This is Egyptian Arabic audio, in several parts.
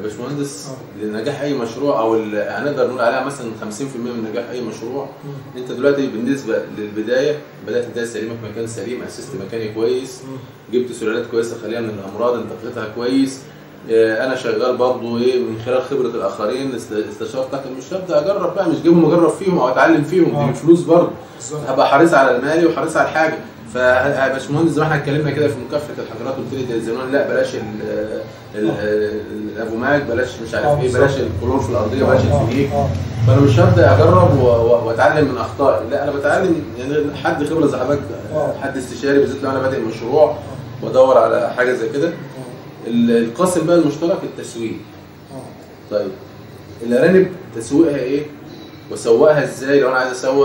باشمهندس لنجاح اي مشروع او ال- هنقدر نقول عليها مثلا 50% من نجاح اي مشروع انت دلوقتي بالنسبه للبدايه بدات بدايه سليمه في مكان سليم اسست مكاني كويس جبت سلالات كويسه خاليه من الامراض انتقيتها كويس آه، انا شغال برضو ايه من خلال خبره الاخرين است- استشارتك مش هبدا اجرب بقى مش جايبهم اجرب فيهم او اتعلم فيهم آه. دي فلوس برضو بالظبط هبقى حريص على المالي وحريص على الحاجه فيا باشمهندس زي ما احنا اتكلمنا كده في مكافاه الحضارات قلت لي زمان لا بلاش ال- ال- الافوماج بلاش مش آه، عارف ايه بالظبط. بلاش الكلور في الارضيه بلاش آه، الفريق آه. فانا مش هبدا اجرب و- و- واتعلم من اخطائي لا انا بتعلم يعني حد خبره زي حضرتك آه. حد استشاري بالذات لو انا بادئ مشروع وادور على حاجه زي كده ال- القاسم بقى المشترك التسويق آه. طيب الارانب تسويقها ايه واسوقها ازاي لو انا عايز اسوق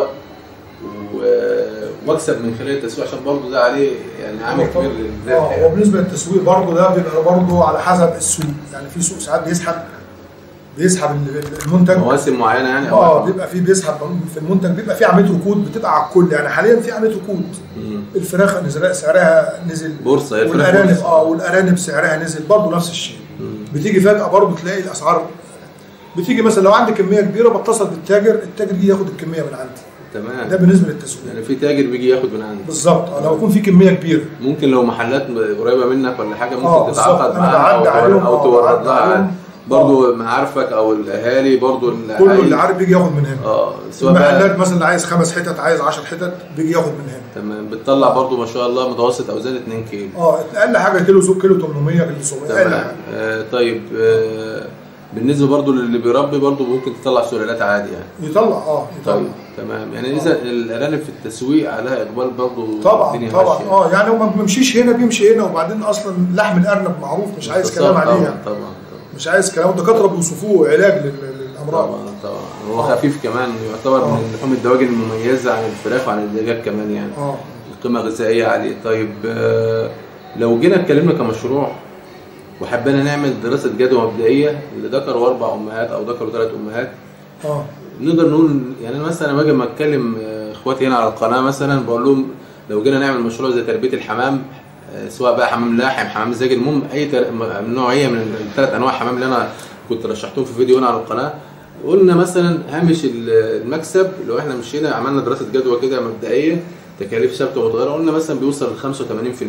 و- واكسب من خلال التسويق عشان برضه ده عليه يعني عامل كبير للربح اه يعني. وبالنسبه للتسويق برضه ده بيبقى برضه على حسب السوق يعني في سوق ساعات بيسحب بيسحب ال- المنتج مواسم معينه يعني اه بيبقى في بيسحب في المنتج بيبقى في عمليه ركود بتبقى على الكل يعني حاليا في عمليه ركود مم. الفراخ نزل سعرها نزل بورصه هي الفراخ والارانب بورصة. اه والارانب سعرها نزل برضه نفس الشيء مم. بتيجي فجاه برضه تلاقي الاسعار بتيجي مثلا لو عندي كميه كبيره بتصل بالتاجر التاجر يجي ياخد الكميه من عندي ده تمام بالنسبه للتسويق يعني في تاجر بيجي ياخد من عندك بالظبط آه، لو يكون في كميه كبيره ممكن لو محلات قريبه منك ولا حاجه آه، ممكن بالظبط. تتعاقد أنا معاها او بعدي تورد عليهم، او آه، تورد بعدي لها عليهم. برضه معارفك او الاهالي برضه كله اللي عارف بيجي ياخد من هنا اه سواء بقى المحلات مثلا اللي عايز خمس حتت عايز 10 حتت بيجي ياخد من هنا تمام بتطلع برضه ما شاء الله متوسط اوزان 2 كيلو اه اقل حاجه كيلو سوق كيلو 800 كيلو 700 اقل تمام حاجه آه طيب آه بالنسبه برضه للي بيربي برضه ممكن تطلع سلالات عادي يعني يطلع اه يطلع طيب تمام يعني اذا الارانب في التسويق عليها اقبال برضه طبعا الدنيا طبعا ماشية. اه يعني هو ما بيمشيش هنا بيمشي هنا وبعدين اصلا لحم الارنب معروف مش عايز كلام طبعا عليه يعني طبعا طبعا مش عايز كلام الدكاتره بيوصفوه علاج لل- للامراض طبعا طبعا هو خفيف كمان يعتبر آه. من لحوم الدواجن المميزه عن الفراخ وعن الدجاج كمان يعني اه قيمه غذائيه عاليه طيب آه، لو جينا اتكلمنا كمشروع وحبينا نعمل دراسه جدوى مبدئيه لذكر واربع امهات او ذكر وثلاث امهات اه نقدر نقول يعني أنا مثلا لما اجي أما اتكلم آه، اخواتي هنا على القناه مثلا بقول لهم لو جينا نعمل مشروع زي تربيه الحمام آه، سواء بقى حمام لاحم حمام زاجل المهم اي تر... م- نوعيه من الثلاث انواع حمام اللي انا كنت رشحتهم في فيديو هنا على القناه قلنا مثلا هامش ال- المكسب لو احنا مشينا عملنا دراسه جدوى كده مبدئيه تكاليف ثابته ومتغيره قلنا مثلا بيوصل ل 85%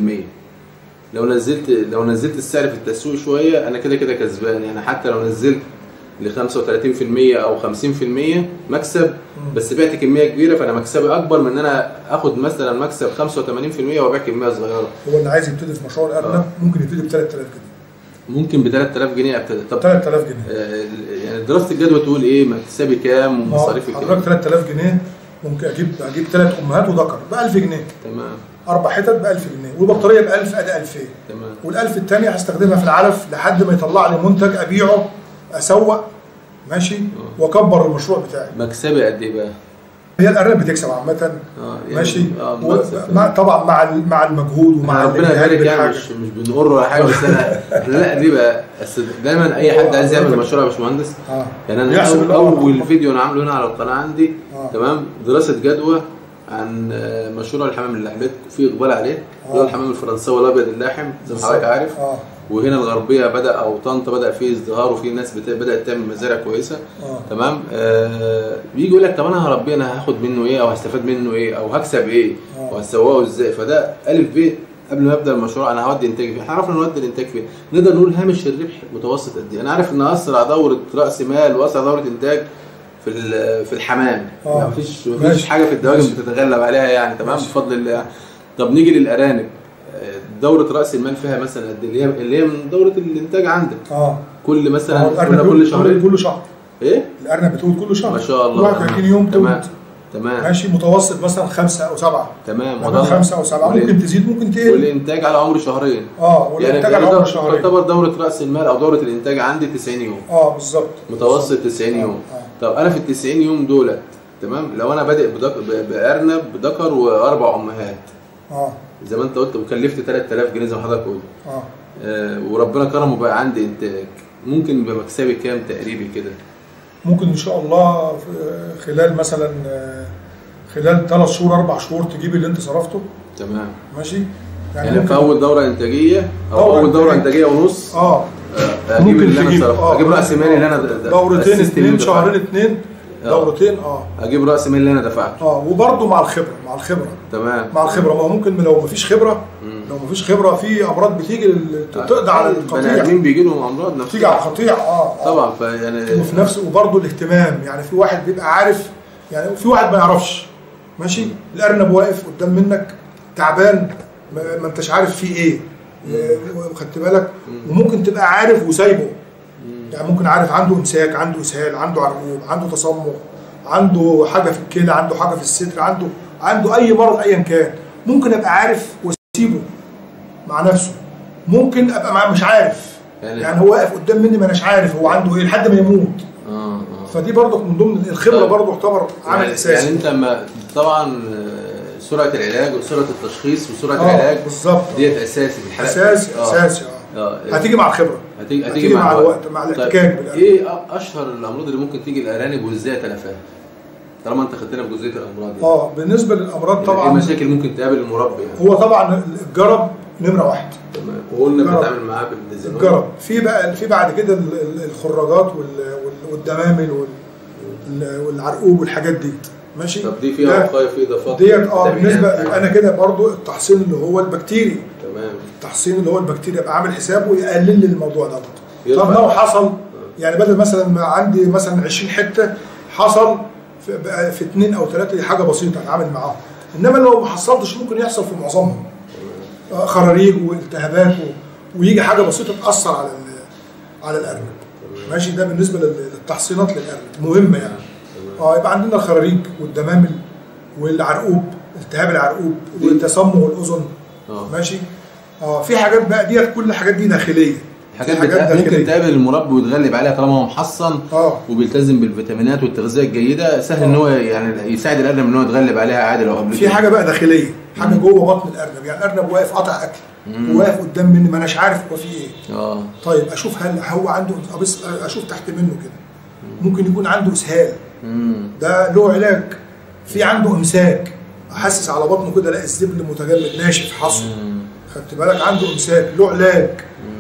لو نزلت لو نزلت السعر في التسويق شويه انا كده كده كسبان يعني حتى لو نزلت ل 35% او 50% مكسب بس بعت كميه كبيره فانا مكسبي اكبر من ان انا اخد مثلا مكسب 85% وابيع كميه صغيره هو اللي عايز يبتدي في مشروع الارنب ممكن يبتدي ب 3000 جنيه ممكن ب 3000 جنيه ابتدي طب 3000 جنيه آه، يعني دراسه الجدوى تقول ايه مكسبي كام ومصاريفي حضرتك كام 3000 جنيه ممكن اجيب اجيب ثلاث امهات وذكر ب 1000 جنيه تمام اربع حتت ب 1000 جنيه والبطاريه ب 1000 ادي 2000 تمام وال1000 الثانيه هستخدمها في العلف لحد ما يطلع لي منتج ابيعه اسوق ماشي واكبر المشروع بتاعي مكسبي قد ايه بقى؟ هي الارنب بتكسب عامه اه يعني ماشي اه و- مكسب. مع طبعا مع ال- مع المجهود ومع ربنا الاجتهاد يبارك يعني بالحاجة. مش مش بنقر ولا حاجه بس انا احنا لا دي بقى أصل دايما اي حد عايز يعمل مشروع يا باشمهندس اه يعني انا يحسب أول, الأول. اول فيديو انا عامله هنا على القناه عندي آه. تمام دراسه جدوى عن آه، مشروع الحمام اللاحم في اقبال عليه اللي هو الحمام الفرنساوي الابيض اللاحم زي ما حضرتك عارف اه وهنا الغربيه بدا او طنطا بدا فيه ازدهار وفي ناس بت- بدات تعمل مزارع كويسه اه تمام آه بيجي يقول لك طب انا هربيه انا هاخد منه ايه او هستفاد منه ايه او هكسب ايه آه. وهسوقه ازاي فده الف ب قبل ما ابدا المشروع انا هودي انتاج فين احنا عرفنا نودي الانتاج فين نقدر نقول هامش الربح متوسط قد ايه انا عارف ان اسرع دوره راس مال واسرع دوره انتاج في ال- في الحمام آه. يعني مفيش مفيش ماشي. حاجه في الدواجن ماشي. بتتغلب عليها يعني تمام ماشي. بفضل الله طب نيجي للارانب آه، دوره راس المال فيها مثلا قد إيه؟ اللي هي اللي هي من دوره الانتاج عندك اه كل آه، مثلا الارنب كل, كل بتولد شهرين كل شهر ايه الارنب بتولد كل شهر ما شاء الله 31 يوم تمام تولد تمام ماشي متوسط مثلا خمسه او سبعه تمام ما بين خمسه او سبعه والإن- ممكن تزيد ممكن تقل والانتاج على عمر شهرين اه والانتاج على يعني عمر ده شهرين تعتبر دوره راس المال او دوره الانتاج عندي 90 يوم اه بالظبط متوسط 90 يوم آه. طب انا في ال 90 يوم دولت تمام لو انا بادئ بدك... ب- بارنب بذكر واربع امهات اه زي ما انت قلت وكلفت 3000 جنيه زي ما حضرتك قلت اه آه وربنا كرمه بقى عندي انتاج ممكن يبقى مكسبي كام تقريبي كده ممكن ان شاء الله في خلال مثلا آه، خلال ثلاث شهور اربع شهور تجيب اللي انت صرفته تمام ماشي يعني في اول دوره انتاجيه او دورة اول دوره إنتاجية. انتاجيه ونص اه اجيب ممكن اللي انا تجيب صرف اجيب راس مالي اللي انا د- د- دورتين أسست اللي اثنين دفعته. شهرين اثنين آه. دورتين اه اجيب راس مالي اللي انا دفعته اه وبرضه مع الخبره مع الخبره تمام مع الخبره ما هو ممكن لو مفيش خبره لو مفيش خبره في امراض بتيجي لل- تقضي على البني القطيع ادمين بيجي لهم امراض تيجي نفسيه على القطيع اه آه. طبعا فيعني وفي نفس وبرضه الاهتمام يعني في واحد بيبقى عارف يعني في واحد ما يعرفش ماشي الارنب واقف قدام منك تعبان ما, ما انتش عارف فيه ايه آه، خدت بالك وممكن تبقى عارف وسايبه يعني ممكن عارف عنده امساك عنده اسهال عنده عرقوب عنده تصمم عنده حاجه في الكلى عنده حاجه في الصدر عنده عنده اي مرض ايا كان ممكن ابقى عارف واسيبه مع نفسه ممكن ابقى مع مش عارف يعني- يعني هو واقف قدام مني ما اناش عارف هو عنده ايه لحد ما يموت اه اه فدي برضه من ضمن الخبره طيب. برضه تعتبر عامل يعني- اساسي يعني انت ما طبعا آه، سرعه العلاج وسرعه التشخيص وسرعه اه العلاج بالظبط ديت اساسي في الحلقه اساسي آه. اساسي اه اه هتيجي مع الخبره هتيجي هتيجي مع الوقت مع طيب، الاحتكاك بالأرانب. ايه أ- اشهر الامراض اللي ممكن تيجي الارانب وازاي تلافاها؟ طالما انت خدتنا في جزئيه الامراض دي اه بالنسبه للامراض ايه طبعا مشاكل ممكن تقابل المربي يعني هو طبعا الجرب نمره واحد تمام وقلنا الجرب. بنتعامل معاه بالزمان الجرب في بقى في بعد كده ال- ال- الخراجات وال- وال- والدمامل وال- والعرقوب والحاجات دي ماشي طب دي فيها ده- وقايه في اضافات ديت اه فيتامينات؟ بالنسبه يبقى انا كده برضو التحصين اللي هو البكتيري تمام التحصين اللي هو البكتيريا يبقى عامل حسابه يقلل لي الموضوع ده يرفع. طب لو حصل يعني بدل مثلا ما عندي مثلا 20 حته حصل في, بقى في اثنين او ثلاثه دي حاجه بسيطه اتعامل معاهم انما لو ما حصلتش ممكن يحصل في معظمهم آه، خراريج والتهابات و- ويجي حاجه بسيطه تاثر على ال- على الارنب ماشي ده بالنسبه لل- للتحصينات للارنب مهمه يعني اه يبقى عندنا الخراريج والدمامل والعرقوب التهاب العرقوب والتسمم الاذن اه ماشي اه في حاجات بقى ديت كل الحاجات دي داخليه حاجات في بتق... ممكن داخلية. تقابل المربي ويتغلب عليها طالما هو محصن اه وبيلتزم بالفيتامينات والتغذيه الجيده سهل ان هو يعني يساعد الارنب ان هو يتغلب عليها عادي لو قبل في كده. حاجه بقى داخليه حاجه جوه بطن الارنب يعني الارنب واقف قطع اكل وواقف قدام مني ما اناش عارف هو في ايه اه طيب اشوف هل هو عنده أبص اشوف تحت منه كده ممكن يكون عنده اسهال امم ده له علاج في عنده امساك احسس على بطنه كده الاقي الزبل متجمد ناشف حصو خدت بالك عنده امساك له علاج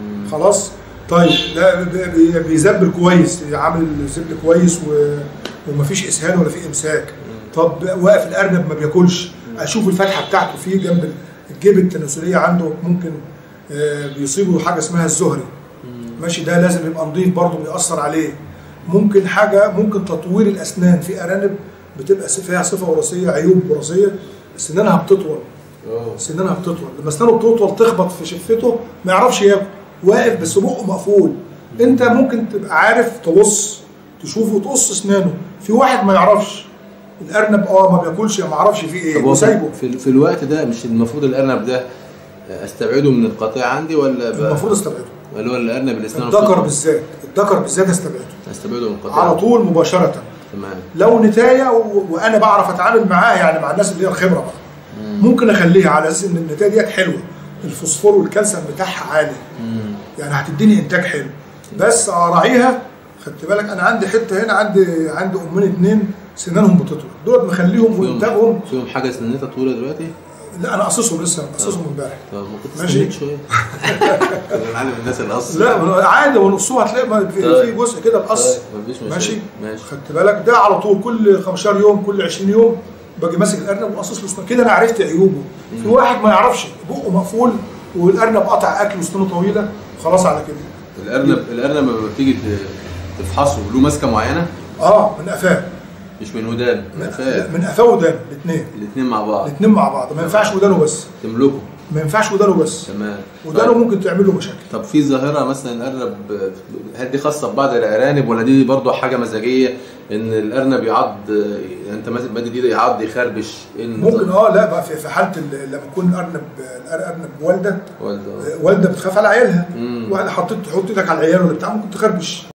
خلاص طيب ده بي- بي- بيزبل كويس عامل زبل كويس و... ومفيش اسهال ولا في امساك طب واقف الارنب ما بياكلش اشوف الفتحه بتاعته في جنب الجيب التناسليه عنده ممكن آه، بيصيبه حاجه اسمها الزهري ماشي ده لازم يبقى نظيف برضه بيأثر عليه ممكن حاجه ممكن تطوير الاسنان في ارانب بتبقى فيها صفه وراثيه عيوب وراثيه سنانها بتطول اه سنانها بتطول لما اسنانه بتطول تخبط في شفته ما يعرفش ياكل واقف بس بقه مقفول انت ممكن تبقى عارف تبص تشوفه وتقص اسنانه في واحد ما يعرفش الارنب اه ما بياكلش ما يعرفش فيه ايه طب هو وسايبه في, في الوقت ده مش المفروض الارنب ده استبعده من القطيع عندي ولا ب... المفروض استبعده اللي هو الارنب اللي اسنانه الذكر بتطلع؟ بالذات الذكر بالذات استبعده استبعده من القطيع على طول مباشره تمام لو نتايه و... وانا بعرف اتعامل معاه يعني مع الناس اللي هي الخبره بقى ممكن اخليها على اساس ان النتايه ديت حلوه الفوسفور والكالسيوم بتاعها عالي يعني هتديني انتاج حلو بس اراعيها خدت بالك انا عندي حته هنا عندي عندي امين اتنين سنانهم بتطول دول مخليهم فيهم وانتاجهم فيهم حاجه سنتها طويله دلوقتي لا انا قصصهم لسه قصصهم امبارح طب ما كنت ماشي. استنيت شويه كنا نعلم الناس الاصل لا عادي ونقصوها هتلاقي ما في, طيب. في جزء كده بقص طيب، مفيش مشكلة. ماشي ماشي. خدت بالك ده على طول كل 15 يوم كل 20 يوم باجي ماسك الارنب وقصص له اسنانه كده انا عرفت عيوبه في واحد ما يعرفش بقه مقفول والارنب قطع اكل وسنانه طويله خلاص على كده الارنب الارنب لما بتيجي ت- تفحصه له ماسكه معينه اه من قفاه مش من ودان من قفاه من قفاه ودان الاثنين الاثنين مع بعض الاثنين مع بعض ما ينفعش ودانه بس تملكه ما ينفعش ودانه بس تمام ودانه طيب. ممكن تعمل له مشاكل طب في ظاهره مثلا الارنب هل دي خاصه ببعض الارانب ولا دي برضه حاجه مزاجيه ان الارنب يعض يعني انت مثلا مادي ايده يعض يخربش إيه ممكن النظام؟ اه لا بقى في في حاله ال- لما يكون الارنب الارنب والده والده والده بتخاف على عيالها مم. واحده حطيت تحط ايدك على العيال ولا بتاع ممكن تخربش